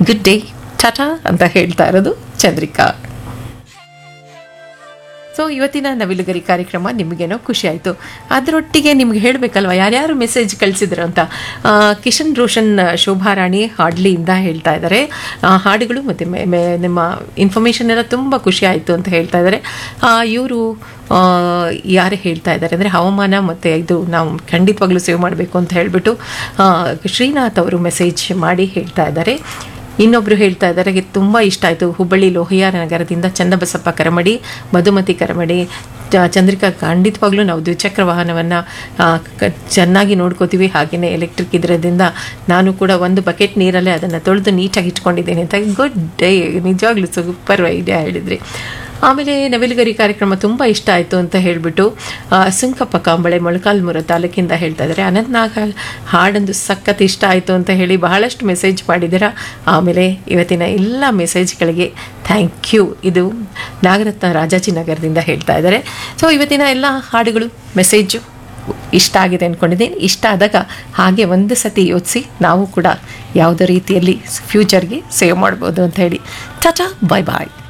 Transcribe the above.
good day Tata ಅಂತ ಹೇಳ್ತಾ ಇರೋದು ಚಂದ್ರಿಕಾ ಸೊ ಇವತ್ತಿನ ನವಿಲುಗರಿ ಕಾರ್ಯಕ್ರಮ ನಿಮಗೇನೋ ಖುಷಿ ಆಯಿತು ಅದರೊಟ್ಟಿಗೆ ನಿಮ್ಗೆ ಹೇಳಬೇಕಲ್ವ ಯಾರ್ಯಾರು ಮೆಸೇಜ್ ಕಳಿಸಿದ್ರು ಅಂತ ಆ, ಕಿಶನ್ ರೋಷನ್ ಶೋಭಾರಾಣಿ ಹಾಡ್ಲಿಯಿಂದ ಹೇಳ್ತಾ ಇದ್ದಾರೆ ಆ, ಹಾಡುಗಳು ಮತ್ತು ಮೆ- ಮೆ- ನಿಮ್ಮ ಇನ್ಫಾರ್ಮೇಷನ್ ಎಲ್ಲ ತುಂಬ ಖುಷಿ ಆಯಿತು ಅಂತ ಹೇಳ್ತಾ ಇದ್ದಾರೆ ಇವರು ಯಾರು ಹೇಳ್ತಾ ಇದ್ದಾರೆ ಅಂದರೆ ಹವಾಮಾನ ಮತ್ತು ಇದು ನಾವು ಖಂಡಿತವಾಗ್ಲೂ ಸೇವ್ ಮಾಡಬೇಕು ಅಂತ ಹೇಳಿಬಿಟ್ಟು ಶ್ರೀನಾಥ್ ಅವರು ಮೆಸೇಜ್ ಮಾಡಿ ಹೇಳ್ತಾ ಇದ್ದಾರೆ ಇನ್ನೊಬ್ರು ಹೇಳ್ತಾ ಇದ್ದಾರೆ ತುಂಬ ಇಷ್ಟ ಆಯಿತು ಹುಬ್ಬಳ್ಳಿ ಲೋಹಿಯಾ ನಗರದಿಂದ ಚನ್ನಬಸಪ್ಪ ಕರಮಡಿ ಮಧುಮತಿ ಕರಮಡಿ ಚ- ಚಂದ್ರಿಕಾ ಖಂಡಿತವಾಗ್ಲೂ ನಾವು ದ್ವಿಚಕ್ರ ವಾಹನವನ್ನು ಚೆನ್ನಾಗಿ ನೋಡ್ಕೋತೀವಿ ಹಾಗೆಯೇ ಎಲೆಕ್ಟ್ರಿಕ್ ಇದರದಿಂದ ನಾನು ಕೂಡ ಒಂದು ಬಕೆಟ್ ನೀರಲ್ಲೇ ಅದನ್ನು ತೊಳೆದು ನೀಟಾಗಿ ಇಟ್ಕೊಂಡಿದ್ದೀನಿ ಅಂತ ಗುಡ್ ಡೇ ನಿಜವಾಗ್ಲೂ ಸೂಪರ್ ಐಡಿಯಾ ಹೇಳಿದ್ರಿ ಆಮೇಲೆ ನವಿಲುಗರಿ ಕಾರ್ಯಕ್ರಮ ತುಂಬ ಇಷ್ಟ ಆಯಿತು ಅಂತ ಹೇಳಿಬಿಟ್ಟು ಸುಂಕಪ್ಪ ಕಾಂಬಳೆ ಮೊಳಕಾಲ್ಮುರ ತಾಲೂಕಿಂದ ಹೇಳ್ತಾ ಇದ್ದಾರೆ ಅನಂತನಾಗ ಹಾಡೊಂದು ಸಖತ್ ಇಷ್ಟ ಆಯಿತು ಅಂತ ಹೇಳಿ ಬಹಳಷ್ಟು ಮೆಸೇಜ್ ಮಾಡಿದ್ದೀರಾ ಆಮೇಲೆ ಇವತ್ತಿನ ಎಲ್ಲ ಮೆಸೇಜ್ಗಳಿಗೆ ಥ್ಯಾಂಕ್ ಯು ಇದು ನಾಗರತ್ನ ರಾಜಾಜಿನಗರದಿಂದ ಹೇಳ್ತಾ ಇದ್ದಾರೆ ಸೊ ಇವತ್ತಿನ ಎಲ್ಲ ಹಾಡುಗಳು ಮೆಸೇಜು ಇಷ್ಟ ಆಗಿದೆ ಅಂದ್ಕೊಂಡಿದ್ದೀನಿ ಇಷ್ಟ ಆದಾಗ ಹಾಗೆ ಒಂದು ಸತಿ ಯೋಚಿಸಿ ನಾವು ಕೂಡ ಯಾವುದೇ ರೀತಿಯಲ್ಲಿ ಫ್ಯೂಚರ್ಗೆ ಸೇವ್ ಮಾಡ್ಬೋದು ಅಂತ ಹೇಳಿ ಟಾಟಾ ಬಾಯ್ ಬಾಯ್